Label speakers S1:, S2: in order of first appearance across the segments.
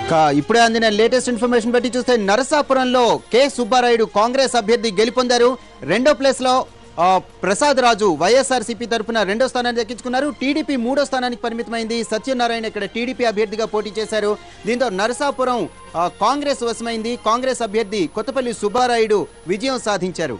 S1: ఇక ఇప్పుడే అందిన లేటెస్ట్ ఇన్ఫర్మేషన్ బట్టి చూస్తే నరసాపురంలో కె సుబ్బారాయుడు కాంగ్రెస్ అభ్యర్థి గెలుపొందారు రెండో ప్లేస్ లో ఆ, ప్రసాద్ రాజు వైఎస్ఆర్సీపీ తరఫున రెండో స్థానాన్ని దక్కించుకున్నారు టీడీపీ మూడో స్థానానికి పరిమితమైంది సత్యనారాయణ ఇక్కడ టీడీపీ అభ్యర్థిగా పోటీ చేశారు దీంతో నరసాపురం ఆ, కాంగ్రెస్ వశమైంది కాంగ్రెస్ అభ్యర్థి కొత్తపల్లి సుబ్బారాయుడు విజయం సాధించారు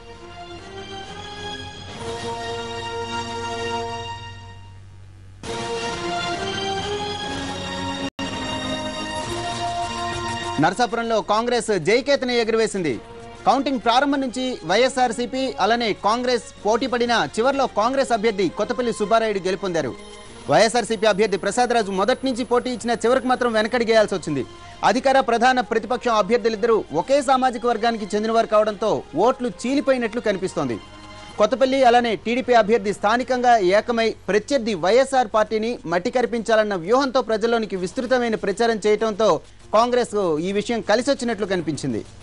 S1: నరసాపురంలో కాంగ్రెస్ జైకేతన ఎగురవేసింది కౌంటింగ్ ప్రారంభం నుంచి వైఎస్ఆర్సీపీ అలానే కాంగ్రెస్ పోటీ పడిన చివర్లో కాంగ్రెస్ అభ్యర్థి కొత్తపల్లి సుబ్బారాయుడు గెలుపొందారు వైఎస్ఆర్సీపీ అభ్యర్థి ప్రసాదరాజు మొదటి నుంచి పోటీ ఇచ్చిన చివరికి మాత్రం వెనకడిగేయాల్సి వచ్చింది అధికార ప్రధాన ప్రతిపక్షం అభ్యర్థులిద్దరూ ఒకే సామాజిక వర్గానికి చెందినవారు కావడంతో ఓట్లు చీలిపోయినట్లు కనిపిస్తోంది కొత్తపల్లి అలానే టీడీపీ అభ్యర్థి స్థానికంగా ఏకమై ప్రత్యర్థి వైఎస్ఆర్ పార్టీని మట్టి కరిపించాలన్న వ్యూహంతో ప్రజల్లోనికి విస్తృతమైన ప్రచారం చేయడంతో కాంగ్రెస్ ఈ విషయం కలిసొచ్చినట్లు కనిపించింది